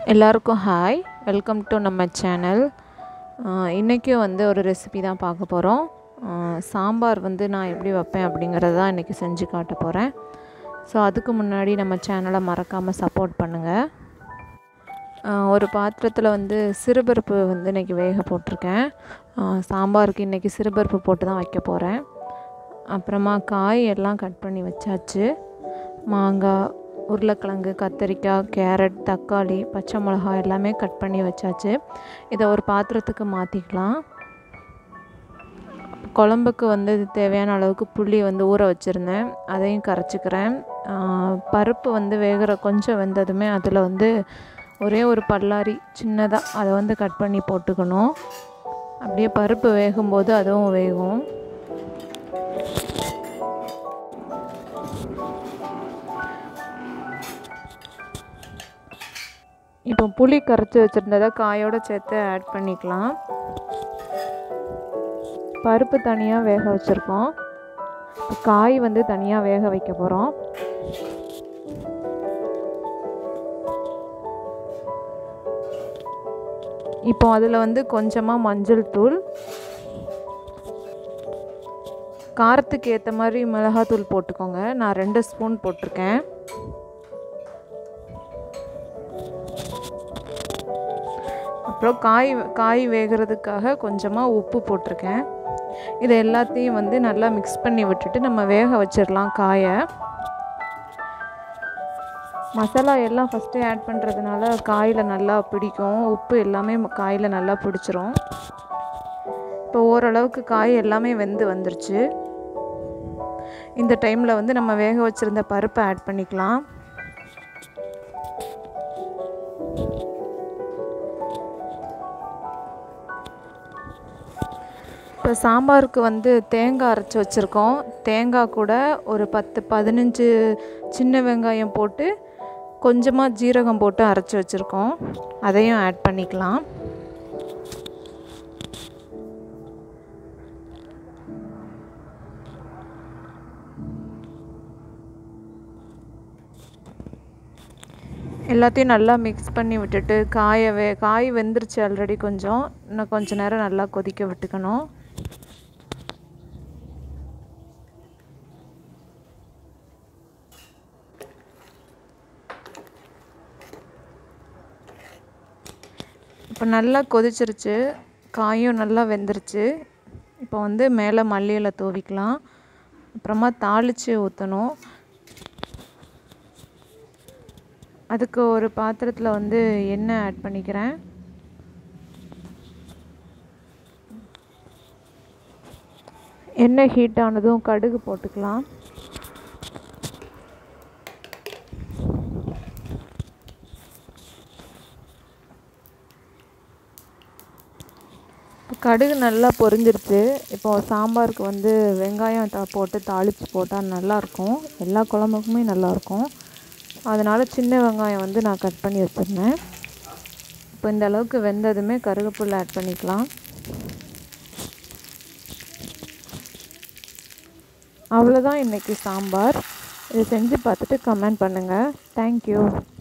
எல்லாருக்கும் hi welcome to நம்ம channel இன்றைக்கும் வந்து ஒரு ரெசிபி தான் பார்க்க போகிறோம் சாம்பார் வந்து நான் எப்படி வைப்பேன் அப்படிங்கிறத தான் இன்றைக்கி செஞ்சு காட்ட போகிறேன் ஸோ அதுக்கு முன்னாடி நம்ம சேனலை மறக்காமல் சப்போர்ட் பண்ணுங்கள் ஒரு பாத்திரத்தில் வந்து சிறுபருப்பு வந்து இன்றைக்கி வேக போட்டிருக்கேன் சாம்பாருக்கு இன்றைக்கி சிறுபருப்பு போட்டு தான் வைக்க போகிறேன் அப்புறமா காய் எல்லாம் கட் பண்ணி வச்சாச்சு மாங்காய் உருளைக்கிழங்கு கத்திரிக்காய் கேரட் தக்காளி பச்சை மிளகாய் எல்லாமே கட் பண்ணி வச்சாச்சு இதை ஒரு பாத்திரத்துக்கு மாற்றிக்கலாம் குழம்புக்கு வந்து தேவையான அளவுக்கு புளி வந்து ஊற வச்சுருந்தேன் அதையும் கரைச்சிக்கிறேன் பருப்பு வந்து வேகிற கொஞ்சம் வெந்ததுமே அதில் வந்து ஒரே ஒரு பல்லாரி சின்னதாக அதை வந்து கட் பண்ணி போட்டுக்கணும் அப்படியே பருப்பு வேகும்போது அதுவும் வேகும் இப்போ புளி கரைச்சி வச்சுருந்ததை காயோடு சேர்த்து ஆட் பண்ணிக்கலாம் பருப்பு தனியாக வேக வச்சுருக்கோம் காய் வந்து தனியாக வேக வைக்க போகிறோம் இப்போ அதில் வந்து கொஞ்சமாக மஞ்சள் தூள் காரத்துக்கு ஏற்ற மாதிரி மிளகாத்தூள் போட்டுக்கோங்க நான் ரெண்டு ஸ்பூன் போட்டிருக்கேன் அப்புறம் காய் காய் வேகிறதுக்காக கொஞ்சமாக உப்பு போட்டிருக்கேன் இது எல்லாத்தையும் வந்து நல்லா மிக்ஸ் பண்ணி விட்டுட்டு நம்ம வேக வச்சிடலாம் காயை மசாலா எல்லாம் ஃபஸ்ட்டு ஆட் பண்ணுறதுனால காயில் நல்லா பிடிக்கும் உப்பு எல்லாமே காயில் நல்லா பிடிச்சிரும் இப்போ ஓரளவுக்கு காய் எல்லாமே வெந்து வந்துருச்சு இந்த டைமில் வந்து நம்ம வேக வச்சுருந்த பருப்பை ஆட் பண்ணிக்கலாம் இப்போ சாம்பாருக்கு வந்து தேங்காய் அரைச்சி வச்சுருக்கோம் தேங்காய் கூட ஒரு பத்து பதினஞ்சு சின்ன வெங்காயம் போட்டு கொஞ்சமாக ஜீரகம் போட்டு அரைச்சி வச்சுருக்கோம் அதையும் ஆட் பண்ணிக்கலாம் எல்லாத்தையும் நல்லா மிக்ஸ் பண்ணி விட்டுட்டு காய வே காய் வெந்துருச்சு ஆல்ரெடி கொஞ்சம் இன்னும் கொஞ்சம் நேரம் நல்லா கொதிக்க விட்டுக்கணும் இப்போ நல்லா கொதிச்சிருச்சு காயும் நல்லா வெந்துருச்சு இப்போ வந்து மேலே மல்லியில் தூவிக்கலாம் அப்புறமா தாளித்து ஊற்றணும் அதுக்கு ஒரு பாத்திரத்தில் வந்து எண்ணெய் ஆட் பண்ணிக்கிறேன் எண்ணெய் ஹீட் ஆனதும் கடுகு போட்டுக்கலாம் கடுகு நல்லா பொரிஞ்சிருச்சு இப்போ சாம்பாருக்கு வந்து வெங்காயம் த போட்டு தாளித்து போட்டால் நல்லாயிருக்கும் எல்லா குழம்புக்குமே நல்லாயிருக்கும் அதனால் சின்ன வெங்காயம் வந்து நான் கட் பண்ணி வச்சுருந்தேன் இப்போ இந்த அளவுக்கு வெந்ததுமே கருவேப்பிலை ஆட் பண்ணிக்கலாம் அவ்வளோதான் இன்றைக்கி சாம்பார் இதை செஞ்சு பார்த்துட்டு கமெண்ட் பண்ணுங்கள் தேங்க்யூ